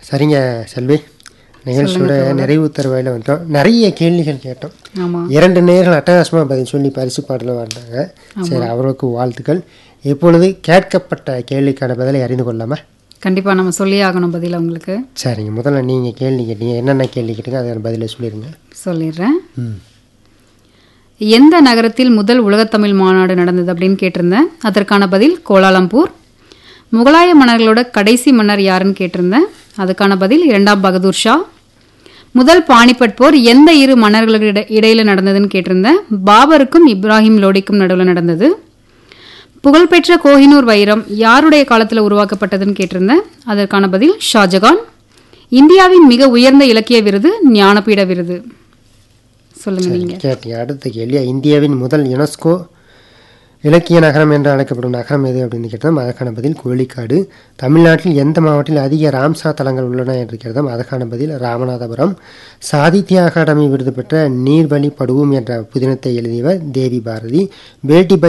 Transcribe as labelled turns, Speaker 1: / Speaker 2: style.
Speaker 1: சரிங்க செல்வி நிகழ்ச்சியோட நிறைவு தருவாயில் வந்துட்டோம் நிறைய கேள்விகள் கேட்டோம்
Speaker 2: ஆமாம்
Speaker 1: இரண்டு நேர்கள் அட்டகாசமாக பதில் சொல்லி பரிசு பாடல வந்தாங்க சரி அவர்களுக்கு வாழ்த்துக்கள் இப்பொழுது கேட்கப்பட்ட கேள்விக்கான பதிலை அறிந்து கொள்ளலாமா
Speaker 2: கண்டிப்பாக நம்ம சொல்லியே ஆகணும் பதில் உங்களுக்கு
Speaker 1: சரிங்க முதல்ல நீங்கள் கேள்வி கேட்டீங்க என்னென்ன கேள்வி கேட்டீங்க அதன் பதிலை சொல்லிடுங்க
Speaker 2: சொல்லிடுறேன்
Speaker 1: ம்
Speaker 2: எந்த நகரத்தில் முதல் உலகத்தமிழ் மாநாடு நடந்தது அப்படின்னு கேட்டிருந்தேன் அதற்கான பதில் கோலாலம்பூர் முகலாய மன்னர்களோட கடைசி மன்னர் யாருன்னு கேட்டிருந்தேன் அதுக்கான பதில் இரண்டாம் பகதூர் ஷா முதல் பானிபட் போர் எந்த இரு மன்னர்களுக்கு இட- இடையில நடந்ததுன்னு கேட்டிருந்தேன் பாபருக்கும் இப்ராஹிம் லோடிக்கும் நடுவில் நடந்தது புகழ்பெற்ற கோஹினூர் வைரம் யாருடைய காலத்தில் உருவாக்கப்பட்டதுன்னு கேட்டிருந்தேன் அதற்கான பதில் ஷாஜகான் இந்தியாவின் மிக உயர்ந்த இலக்கிய விருது ஞானபீட விருது சொல்லுங்க நீங்க
Speaker 1: கேட்டீங்க அடுத்த கேள்வி இந்தியாவின் முதல் யுனெஸ்கோ இலக்கிய நகரம் என்று அழைக்கப்படும் நகரம் எது அப்படின்னு கேட்டோம் அதற்கான பதில் கோழிக்காடு தமிழ்நாட்டில் எந்த மாவட்டத்தில் அதிக ராம்சா தலங்கள் உள்ளன என்று கேட்டோம் அதற்கான பதில் ராமநாதபுரம் சாகித்ய அகாடமி விருது பெற்ற நீர்வழி படுவோம் என்ற புதினத்தை எழுதியவர் தேவி பாரதி பேட்டி